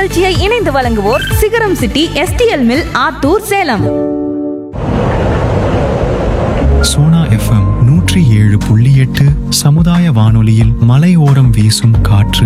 இந்நிகழ்ச்சியை இணைந்து வழங்குவோர் Sigaram city STL mill Attur Salem Sona FM நூற்றி ஏழு புள்ளி எட்டு சமுதாய வானொலியில் மலையோரம் வீசும் காற்று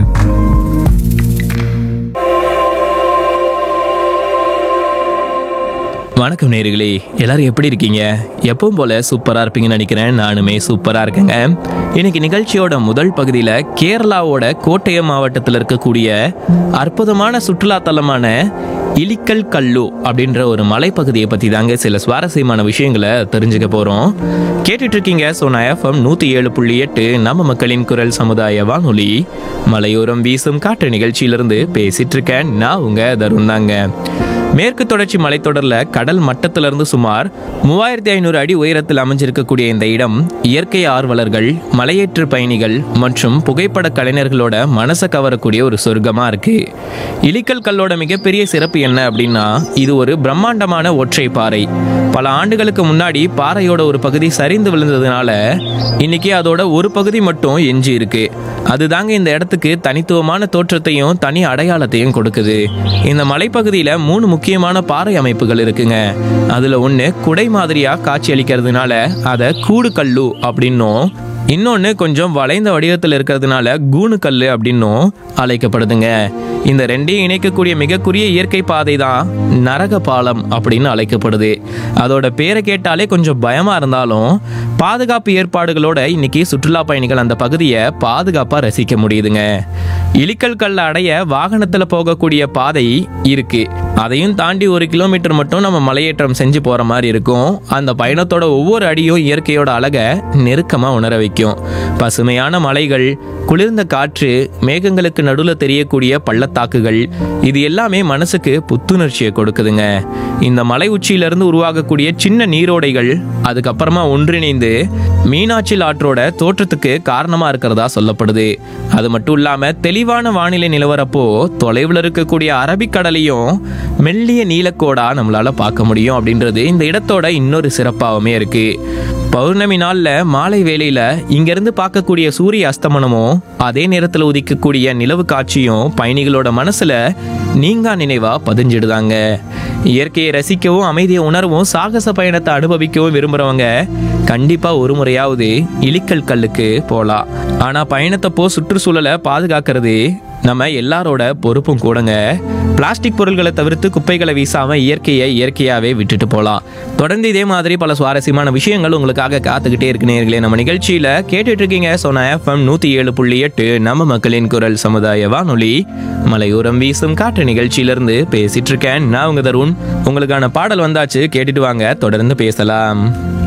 வணக்கம் நேர்களே எல்லாரும் எப்படி இருக்கீங்க எப்பவும் போல சூப்பரா இருப்பீங்கன்னு நினைக்கிறேன் நானுமே சூப்பரா இருக்கேங்க இன்னைக்கு நிகழ்ச்சியோட முதல் பகுதியில கேரளாவோட கோட்டயம் மாவட்டத்தில் இருக்கக்கூடிய அற்புதமான சுற்றுலா தலமான இலிக்கல் கல்லு அப்படின்ற ஒரு மலைப்பகுதியை பத்தி தாங்க சில சுவாரஸ்யமான விஷயங்களை தெரிஞ்சுக்க போறோம் கேட்டுட்டு இருக்கீங்க சோனா எஃப்எம் நூத்தி ஏழு புள்ளி எட்டு நம்ம மக்களின் குரல் சமுதாய வானொலி மலையோரம் வீசும் காற்று நிகழ்ச்சியிலிருந்து பேசிட்டு இருக்கேன் நான் உங்க தருண் தாங்க மேற்கு தொடர்ச்சி மலைத்தொடர்ல கடல் மட்டத்திலிருந்து சுமார் மூவாயிரத்தி ஐநூறு அடி உயரத்தில் அமைஞ்சிருக்கக்கூடிய இந்த இடம் இயற்கை ஆர்வலர்கள் மலையேற்று பயணிகள் மற்றும் புகைப்பட கலைஞர்களோட மனசை கவரக்கூடிய ஒரு சொர்க்கமா இருக்கு இலிக்கல் கல்லோட மிகப்பெரிய சிறப்பு என்ன அப்படின்னா இது ஒரு பிரம்மாண்டமான ஒற்றை பாறை பல ஆண்டுகளுக்கு முன்னாடி பாறையோட ஒரு பகுதி சரிந்து விழுந்ததுனால இன்னைக்கு அதோட ஒரு பகுதி மட்டும் எஞ்சி இருக்கு அதுதாங்க இந்த இடத்துக்கு தனித்துவமான தோற்றத்தையும் தனி அடையாளத்தையும் கொடுக்குது இந்த மலைப்பகுதியில மூணு முக்கியமான பாறை அமைப்புகள் இருக்குங்க அதுல ஒண்ணு குடை மாதிரியா காட்சி அளிக்கிறதுனால அதை கூடு கல்லு அப்படின்னும் இன்னொன்று கொஞ்சம் வளைந்த வடிவத்தில் இருக்கிறதுனால கூணு கல் அப்படின்னும் அழைக்கப்படுதுங்க இந்த ரெண்டையும் இணைக்கக்கூடிய மிக குறுகிய இயற்கை பாதை தான் நரக பாலம் அப்படின்னு அழைக்கப்படுது அதோட பேரை கேட்டாலே கொஞ்சம் பயமா இருந்தாலும் பாதுகாப்பு ஏற்பாடுகளோட இன்னைக்கு சுற்றுலா பயணிகள் அந்த பகுதியை பாதுகாப்பா ரசிக்க முடியுதுங்க இலிக்கல் கல்ல அடைய வாகனத்துல போகக்கூடிய பாதை இருக்கு அதையும் தாண்டி ஒரு கிலோமீட்டர் மட்டும் நம்ம மலையேற்றம் செஞ்சு போற மாதிரி இருக்கும் அந்த பயணத்தோட ஒவ்வொரு அடியும் இயற்கையோட அழகை நெருக்கமா உணர வைக்கும் பசுமையான மலைகள் குளிர்ந்த காற்று மேகங்களுக்கு நடுவில் தெரியக்கூடிய பள்ளத்தாக்குகள் இது எல்லாமே மனசுக்கு புத்துணர்ச்சியை கொடுக்குதுங்க இந்த மலை உச்சியிலிருந்து உருவாகக்கூடிய சின்ன நீரோடைகள் அதுக்கப்புறமா ஒன்றிணைந்து மீனாட்சில் ஆற்றோட தோற்றத்துக்கு காரணமா இருக்கிறதா சொல்லப்படுது அது மட்டும் இல்லாம தெளிவான வானிலை நிலவரப்போ தொலைவில் இருக்கக்கூடிய அரபிக்கடலையும் மெல்லிய நீலக்கோடா நம்மளால பார்க்க முடியும் அப்படின்றது இந்த இடத்தோட இன்னொரு சிறப்பாகவுமே இருக்கு பௌர்ணமி நாள்ல மாலை வேளையில இங்கிருந்து பார்க்கக்கூடிய சூரிய அஸ்தமனமும் அதே நேரத்தில் உதிக்கக்கூடிய நிலவு காட்சியும் பயணிகளோட மனசுல நீங்கா நினைவா பதிஞ்சிடுதாங்க இயற்கையை ரசிக்கவும் அமைதியை உணரவும் சாகச பயணத்தை அனுபவிக்கவும் விரும்புறவங்க கண்டிப்பா ஒரு முறையாவது இலிக்கல் கல்லுக்கு போலாம் ஆனா பயணத்தப்போ சுற்றுச்சூழலை பாதுகாக்கிறது நம்ம எல்லாரோட பொறுப்பும் கூடங்க பிளாஸ்டிக் பொருட்களை தவிர்த்து குப்பைகளை வீசாம இயற்கையை இயற்கையாவே விட்டுட்டு போலாம் தொடர்ந்து இதே மாதிரி பல சுவாரஸ்யமான விஷயங்கள் உங்களுக்காக காத்துக்கிட்டே இருக்கு நேர்களே நம்ம நிகழ்ச்சியில கேட்டுட்டு இருக்கீங்க சொன்ன எஃப்எம் நூத்தி ஏழு புள்ளி எட்டு நம்ம மக்களின் குரல் சமுதாய வானொலி மலையோரம் வீசும் காற்று நிகழ்ச்சியிலிருந்து பேசிட்டு இருக்கேன் நான் உங்க தருண் உங்களுக்கான பாடல் வந்தாச்சு கேட்டுட்டு வாங்க தொடர்ந்து பேசலாம்